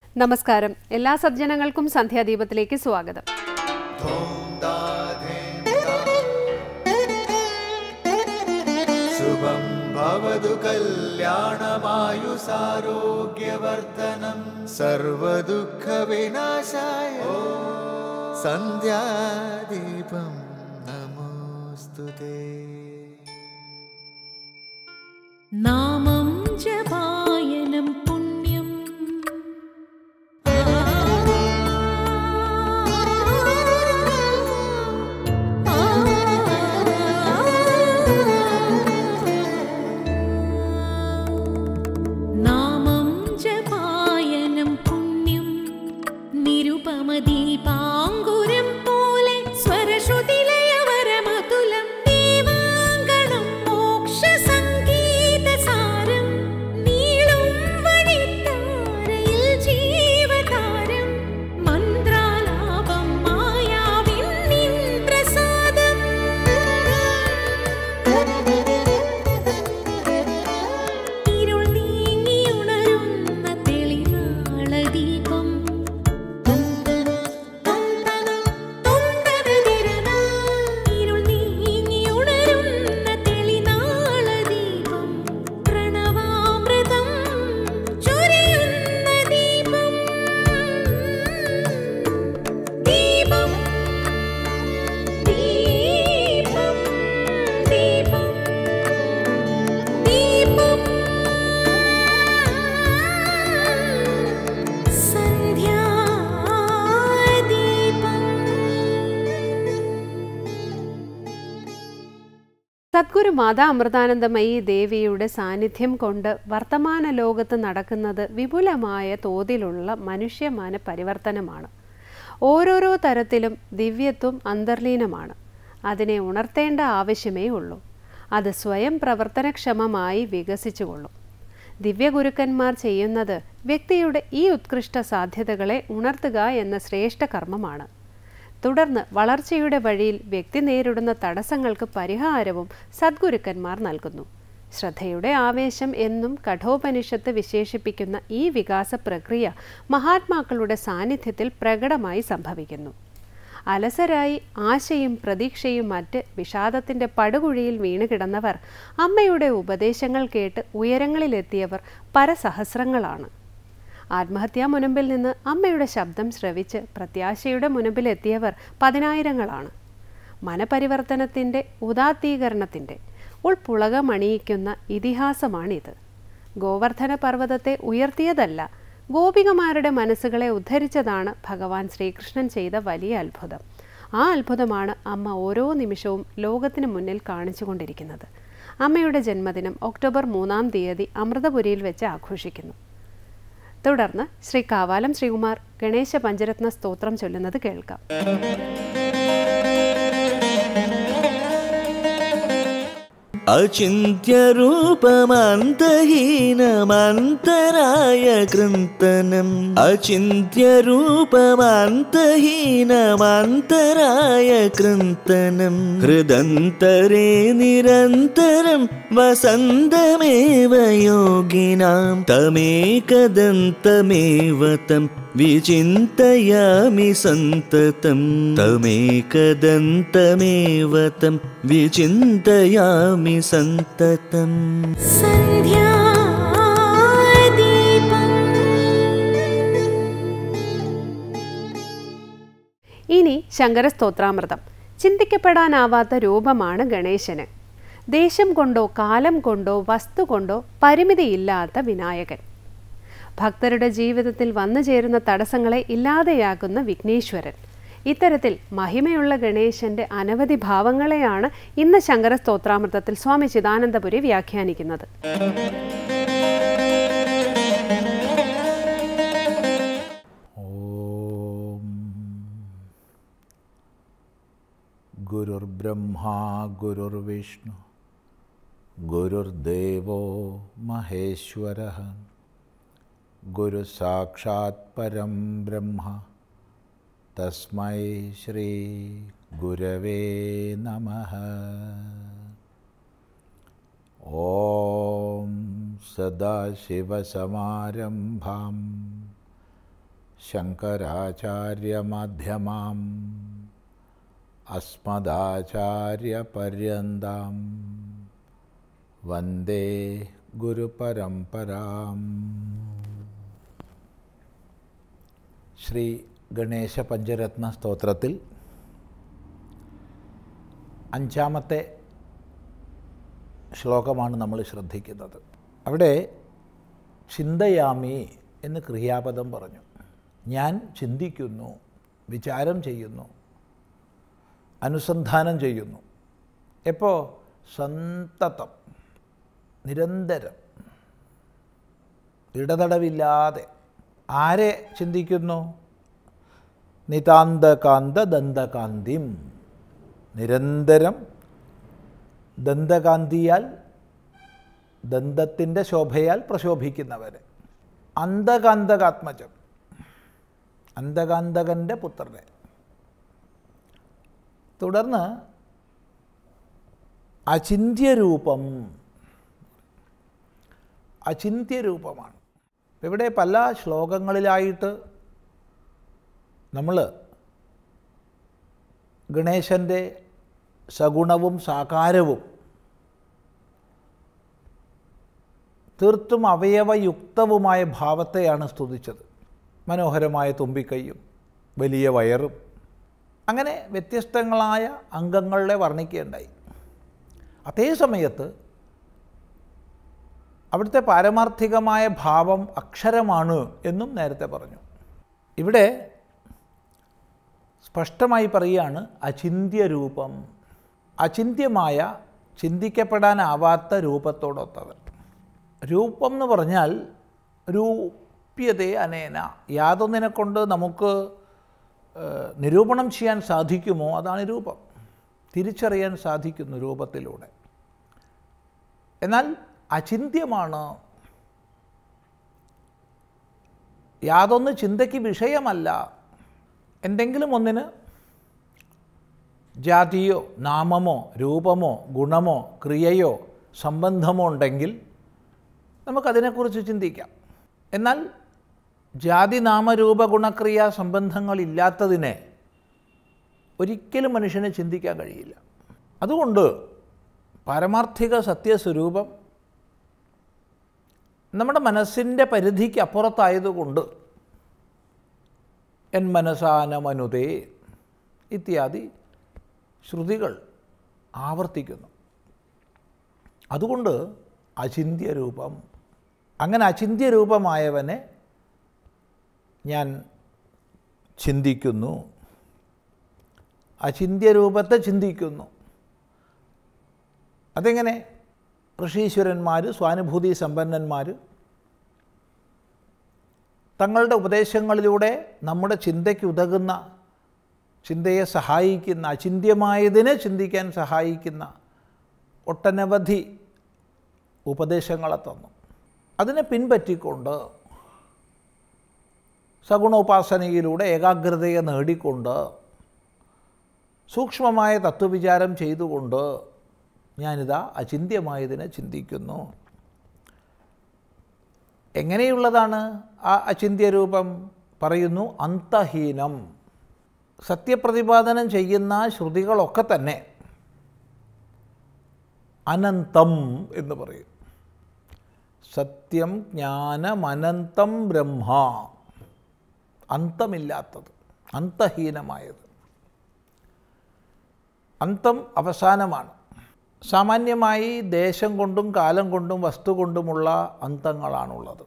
നമസ്കാരം എല്ലാ സജ്ജനങ്ങൾക്കും സന്ധ്യാദീപത്തിലേക്ക് സ്വാഗതം शुभं भवतु कल्याणमायुसारोग्यवर्धनं सर्वदुःखविनाशाय सन्ध्यादीपं नमोऽस्तु ते നാമം ജപായനം പുണ്യം നാമം ജപായനം പുണ്യം നിരുപമദീപാങ്കുരം പോലെ സ്വരശ്രുതിലയവരമതുലം ദീവാങ്കണം മോക്ഷസംഗീതസാരം നീളും വഴിത്താരയിൽ ജീവതാരം മന്ത്രാലാപം മായാവിൻ നിൻ പ്രസാദം ഇരുൾ നീങ്ങിയുണരുന്ന തെളിനാളദീപം ഇരുൾ നീങ്ങിയുണരുന്ന തെളിനാളദീപം പ്രണവാമൃതം ചൊരിയുന്ന ദീപം ദീപം ദീപം ദീപം ദീപം സന്ധ്യാദീപം സദ്ഗുരു മാതാ അമൃതാനന്ദമയി ദേവിയുടെ സാന്നിധ്യം കൊണ്ട് വർത്തമാന ലോകത്ത് നടക്കുന്നത് വിപുലമായ തോതിലുള്ള മനുഷ്യമന പരിവർത്തനമാണ് ഓരോരോ തരത്തിലും ദിവ്യത്വം അന്തർലീനമാണ് അതിനെ ഉണർത്തേണ്ട ആവശ്യമേ ഉള്ളൂ അത് സ്വയം പ്രവർത്തനക്ഷമമായി വികസിച്ചുകൊള്ളും ദിവ്യഗുരുക്കന്മാർ ചെയ്യുന്നത് വ്യക്തിയുടെ ഈ ഉത്കൃഷ്ട സാധ്യതകളെ ഉണർത്തുക എന്ന ശ്രേഷ്ഠ കർമ്മമാണ് തുടർന്ന് വളർച്ചയുടെ വഴിയിൽ വ്യക്തി നേരിടുന്ന തടസ്സങ്ങൾക്ക് പരിഹാരവും സദ്ഗുരുക്കന്മാർ നൽകുന്നു ശ്രദ്ധയുടെ ആവേശം എന്നും കഠോപനിഷത്ത് വിശേഷിപ്പിക്കുന്ന ഈ വികാസ പ്രക്രിയ മഹാത്മാക്കളുടെ സാന്നിധ്യത്തിൽ പ്രകടമായി സംഭവിക്കുന്നു അലസരായി ആശയും പ്രതീക്ഷയും മറ്റ് വിഷാദത്തിൻ്റെ പടുകുഴിയിൽ വീണുകിടന്നവർ അമ്മയുടെ ഉപദേശങ്ങൾ കേട്ട് ഉയരങ്ങളിലെത്തിയവർ പരസഹസ്രങ്ങളാണ് ആത്മഹത്യാ മുനമ്പിൽ നിന്ന് അമ്മയുടെ ശബ്ദം ശ്രവിച്ച് പ്രത്യാശയുടെ മുനമ്പിലെത്തിയവർ പതിനായിരങ്ങളാണ് മനപരിവർത്തനത്തിൻ്റെ ഉദാത്തീകരണത്തിൻ്റെ ഉൾപ്പുളകമണിയിക്കുന്ന ഇതിഹാസമാണിത് ഗോവർദ്ധന പർവ്വതത്തെ ഉയർത്തിയതല്ല ഗോപികമാരുടെ മനസ്സുകളെ ഉദ്ധരിച്ചതാണ് ഭഗവാൻ ശ്രീകൃഷ്ണൻ ചെയ്ത വലിയ അത്ഭുതം ആ അത്ഭുതമാണ് അമ്മ ഓരോ നിമിഷവും ലോകത്തിന് മുന്നിൽ കാണിച്ചുകൊണ്ടിരിക്കുന്നത് അമ്മയുടെ ജന്മദിനം ഒക്ടോബർ മൂന്നാം തീയതി അമൃതപുരിയിൽ വെച്ച് ആഘോഷിക്കുന്നു തുടർന്ന് ശ്രീ കാവാലം ശ്രീകുമാർ ഗണേശ പഞ്ചരത്ന സ്തോത്രം ചൊല്ലുന്നത് കേൾക്കാം अचिन्त्यरूपमन्तहीनमन्तराय कृन्तनम् अचिन्त्यरूपमन्तहीनमन्तराय कृन्तनम् हृदन्तरे निरन्तरं वसन्तमेव योगिनां तमेकदन्तमेव तं विचिन्तयामि सन्ततं तमेकदन्तमेव तं विचिन्तयामि सन्ततम् ഇനി ശങ്കരസ്തോത്രാമൃതം ചിന്തിക്കപ്പെടാനാവാത്ത രൂപമാണ് ഗണേശന് ദേശം കൊണ്ടോ കാലം കൊണ്ടോ വസ്തു കൊണ്ടോ പരിമിതിയില്ലാത്ത വിനായകൻ ഭക്തരുടെ ജീവിതത്തിൽ വന്നു ചേരുന്ന തടസ്സങ്ങളെ ഇല്ലാതെയാക്കുന്ന വിഘ്നേശ്വരൻ ഇത്തരത്തിൽ മഹിമയുള്ള ഗണേശന്റെ അനവധി ഭാവങ്ങളെയാണ് ഇന്ന് ശങ്കരസ്തോത്രാമൃതത്തിൽ സ്വാമി ചിദാനന്ദപുരി വ്യാഖ്യാനിക്കുന്നത് ॐ गुरुर्ब्रह्मा गुरुर्विष्णु गुरुर्देवो महेश्वरः गुरुसाक्षात् परं ब्रह्म तस्मै श्रीगुरवे नमः ॐ सदाशिवसमारम्भां ശങ്കരാചാര്യമധ്യമാം അസ്മദാചാര്യപര്യന്താം വന്ദേ ഗുരുപരമ്പരാം ശ്രീ ഗണേശ പഞ്ചരത്ന സ്തോത്രത്തിൽ അഞ്ചാമത്തെ ശ്ലോകമാണ് നമ്മൾ ശ്രദ്ധിക്കുന്നത് അവിടെ ചിന്തയാമി എന്ന് ക്രിയാപദം പറഞ്ഞു ഞാൻ ചിന്തിക്കുന്നു വിചാരം ചെയ്യുന്നു അനുസന്ധാനം ചെയ്യുന്നു എപ്പോൾ സന്തതം നിരന്തരം ഇടതടവില്ലാതെ ആരെ ചിന്തിക്കുന്നു നിതാന്തകാന്ത ദന്തകാന്തിം നിരന്തരം ദന്തകാന്തിയാൽ ദന്തത്തിൻ്റെ ശോഭയാൽ പ്രശോഭിക്കുന്നവരെ അന്തകാന്തകാത്മജം അന്തകാന്തകൻ്റെ പുത്രനെ തുടർന്ന് അചിന്യരൂപം അചിന്യരൂപമാണ് ഇവിടെ പല ശ്ലോകങ്ങളിലായിട്ട് നമ്മൾ ഗണേശൻ്റെ സഗുണവും സാകാരവും തീർത്തും അവയവയുക്തവുമായ ഭാവത്തെയാണ് സ്തുതിച്ചത് മനോഹരമായ തുമ്പിക്കൈയും വലിയ വയറും അങ്ങനെ വ്യത്യസ്തങ്ങളായ അംഗങ്ങളെ വർണ്ണിക്കുകയുണ്ടായി അതേ സമയത്ത് അവിടുത്തെ പാരമാർത്ഥികമായ ഭാവം അക്ഷരമാണ് എന്നും നേരത്തെ പറഞ്ഞു ഇവിടെ സ്പഷ്ടമായി പറയുകയാണ് അചിന്യരൂപം അചിന്യമായ ചിന്തിക്കപ്പെടാനാവാത്ത രൂപത്തോടൊത്തവൻ രൂപം എന്ന് പറഞ്ഞാൽ രൂപ്യതേ അനേന യാതൊന്നിനെ കൊണ്ട് നമുക്ക് ഏഹ്, നിരൂപണം ചെയ്യാൻ സാധിക്കുമോ അതാണ് രൂപം തിരിച്ചറിയാൻ സാധിക്കുന്നു രൂപത്തിലൂടെ എന്നാൽ അചിന്യമാണ് യാതൊന്ന് ചിന്തയ്ക്ക് വിഷയമല്ല എന്തെങ്കിലും ഒന്നിന് ജാതിയോ നാമമോ രൂപമോ ഗുണമോ ക്രിയയോ സംബന്ധമോ ഉണ്ടെങ്കിൽ നമുക്കതിനെക്കുറിച്ച് ചിന്തിക്കാം എന്നാൽ ജാതി നാമരൂപ ഗുണക്രിയ സംബന്ധങ്ങളില്ലാത്തതിനെ ഒരിക്കലും മനുഷ്യന് ചിന്തിക്കാൻ കഴിയില്ല അതുകൊണ്ട് പാരമാർത്ഥിക സത്യസ്വരൂപം നമ്മുടെ മനസ്സിൻ്റെ പരിധിക്ക് അപ്പുറത്തായതുകൊണ്ട് എൻ മനസാനമനുതേ ഇത്യാദി ശ്രുതികൾ ആവർത്തിക്കുന്നു അതുകൊണ്ട് അചിന്യരൂപം അങ്ങനെ അചിന്യരൂപമായവനെ ഞാൻ ചിന്തിക്കുന്നു അചിന്യരൂപത്തെ ചിന്തിക്കുന്നു അതെങ്ങനെ ഋഷീശ്വരന്മാർ സ്വാനുഭൂതി സമ്പന്നന്മാർ തങ്ങളുടെ ഉപദേശങ്ങളിലൂടെ നമ്മുടെ ചിന്തയ്ക്ക് ഉതകുന്ന ചിന്തയെ സഹായിക്കുന്ന അചിന്യമായതിനെ ചിന്തിക്കാൻ സഹായിക്കുന്ന ഒട്ടനവധി ഉപദേശങ്ങളെ തന്നു അതിനെ പിൻപറ്റിക്കൊണ്ട് സഗുണോപാസനയിലൂടെ ഏകാഗ്രതയെ നേടിക്കൊണ്ട് സൂക്ഷ്മമായ തത്വവിചാരം ചെയ്തുകൊണ്ട് ഞാനിതാ അചിന്യമായതിനെ ചിന്തിക്കുന്നു എങ്ങനെയുള്ളതാണ് ആ അചിന്യരൂപം പറയുന്നു അന്തഹീനം സത്യപ്രതിപാദനം ചെയ്യുന്ന ശ്രുതികളൊക്കെ തന്നെ അനന്തം എന്ന് പറയും സത്യം ജ്ഞാനം അനന്തം ബ്രഹ്മ അന്തമില്ലാത്തത് അന്തഹീനമായത് അന്തം അവസാനമാണ് സാമാന്യമായി ദേശം കൊണ്ടും കാലം കൊണ്ടും വസ്തു കൊണ്ടുമുള്ള അന്തങ്ങളാണുള്ളത്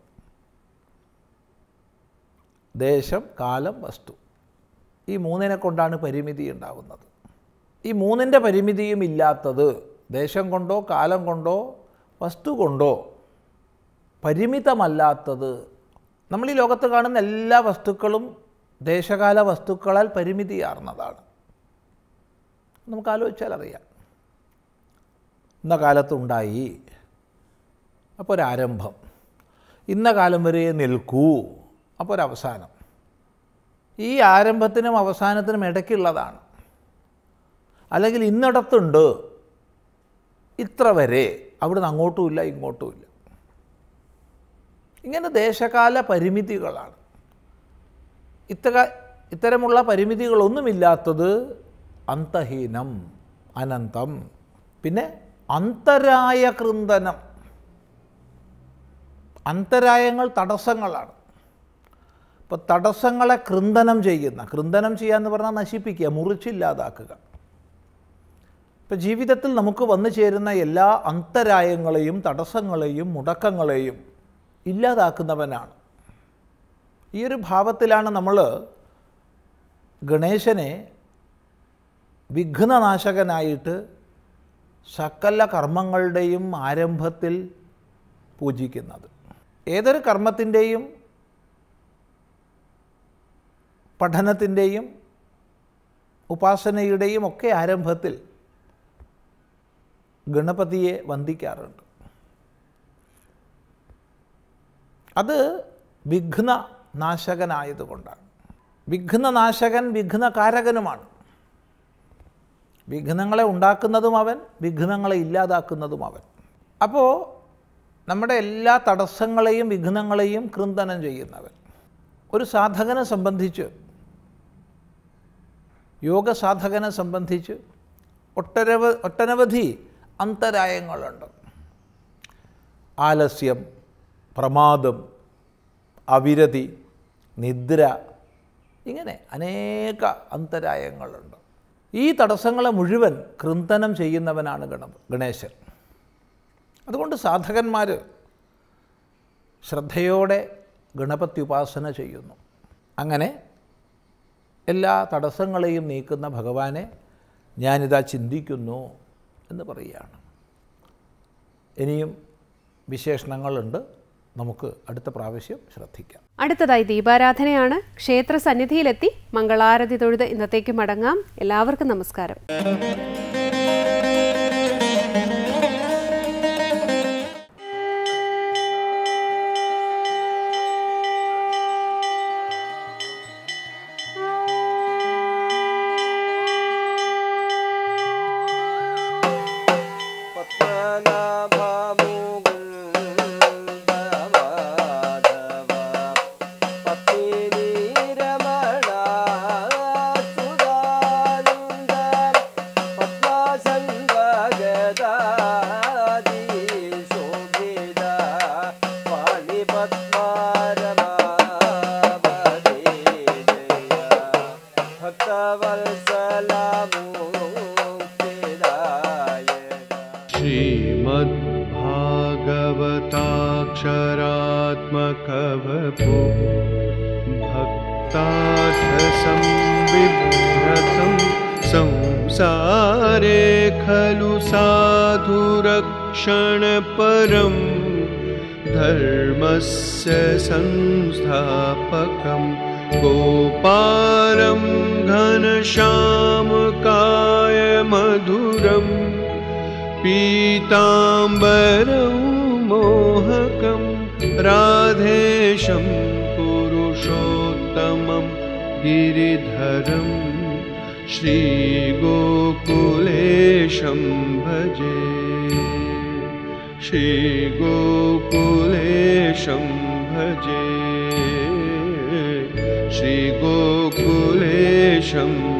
ദേശം കാലം വസ്തു ഈ മൂന്നിനെ കൊണ്ടാണ് പരിമിതി ഉണ്ടാവുന്നത് ഈ മൂന്നിൻ്റെ പരിമിതിയും ഇല്ലാത്തത് ദേശം കൊണ്ടോ കാലം കൊണ്ടോ വസ്തു കൊണ്ടോ പരിമിതമല്ലാത്തത് നമ്മൾ ഈ ലോകത്ത് കാണുന്ന എല്ലാ വസ്തുക്കളും ദേശകാല വസ്തുക്കളാൽ പരിമിതിയാർന്നതാണ് നമുക്ക് ആലോചിച്ചാൽ അറിയാം ഇന്ന കാലത്തുണ്ടായി അപ്പോൾ ഒരാരംഭം ഇന്ന കാലം വരെ നിൽക്കൂ അപ്പോൾ ഒരവസാനം ഈ ആരംഭത്തിനും അവസാനത്തിനും ഇടയ്ക്കുള്ളതാണ് അല്ലെങ്കിൽ ഇന്നിടത്തുണ്ട് ഇത്ര വരെ അവിടുന്ന് അങ്ങോട്ടുമില്ല ഇങ്ങോട്ടുമില്ല ഇങ്ങനെ ദേശകാല പരിമിതികളാണ് ഇത്തക ഇത്തരമുള്ള പരിമിതികളൊന്നുമില്ലാത്തത് അന്തഹീനം അനന്തം പിന്നെ അന്തരായ കൃന്ദനം അന്തരായങ്ങൾ തടസ്സങ്ങളാണ് അപ്പോൾ തടസ്സങ്ങളെ കൃന്ദനം ചെയ്യുന്ന കൃന്ദനം ചെയ്യുക എന്ന് പറഞ്ഞാൽ നശിപ്പിക്കുക മുറിച്ചില്ലാതാക്കുക ഇപ്പം ജീവിതത്തിൽ നമുക്ക് വന്നു ചേരുന്ന എല്ലാ അന്തരായങ്ങളെയും തടസ്സങ്ങളെയും മുടക്കങ്ങളെയും ഇല്ലാതാക്കുന്നവനാണ് ഈ ഒരു ഭാവത്തിലാണ് നമ്മൾ ഗണേശനെ വിഘ്നനാശകനായിട്ട് സകല കർമ്മങ്ങളുടെയും ആരംഭത്തിൽ പൂജിക്കുന്നത് ഏതൊരു കർമ്മത്തിൻ്റെയും പഠനത്തിൻ്റെയും ഉപാസനയുടെയും ഒക്കെ ആരംഭത്തിൽ ഗണപതിയെ വന്ദിക്കാറുണ്ട് അത് വിഘ്ന നാശകനായതുകൊണ്ടാണ് വിഘ്നനാശകൻ വിഘ്നകാരകനുമാണ് വിഘ്നങ്ങളെ ഉണ്ടാക്കുന്നതും അവൻ വിഘ്നങ്ങളെ ഇല്ലാതാക്കുന്നതും അവൻ അപ്പോൾ നമ്മുടെ എല്ലാ തടസ്സങ്ങളെയും വിഘ്നങ്ങളെയും കൃന്ദനം ചെയ്യുന്നവൻ ഒരു സാധകനെ സംബന്ധിച്ച് യോഗ സാധകനെ സംബന്ധിച്ച് ഒട്ടനവ ഒട്ടനവധി അന്തരായങ്ങളുണ്ട് ആലസ്യം പ്രമാദം അവിരതി നിദ്ര ഇങ്ങനെ അനേക അന്തരായങ്ങളുണ്ട് ഈ തടസ്സങ്ങളെ മുഴുവൻ കൃന്തനം ചെയ്യുന്നവനാണ് ഗണ ഗണേശൻ അതുകൊണ്ട് സാധകന്മാർ ശ്രദ്ധയോടെ ഗണപതി ഉപാസന ചെയ്യുന്നു അങ്ങനെ എല്ലാ തടസ്സങ്ങളെയും നീക്കുന്ന ഭഗവാനെ ഞാനിതാ ചിന്തിക്കുന്നു എന്ന് പറയുകയാണ് ഇനിയും വിശേഷണങ്ങളുണ്ട് നമുക്ക് അടുത്ത പ്രാവശ്യം ശ്രദ്ധിക്കാം അടുത്തതായി ദീപാരാധനയാണ് ക്ഷേത്ര സന്നിധിയിലെത്തി മംഗളാരതി തൊഴുത് ഇന്നത്തേക്ക് മടങ്ങാം എല്ലാവർക്കും നമസ്കാരം श्रीमद्भागवताक्षरात्मकवपु भक्तार्थसंविभ्रतं संसारे खलु साधुरक्षणपरं धर्मस्य संस्थापकं गोपालं घनश्यामकाय मधुरम् पीताम्बरं मोहकं राधेशं पुरुषोत्तमं गिरिधरं श्रीगोकुलेशं भजे श्रीगोकुलेशं भजे श्रीगोकुलेशं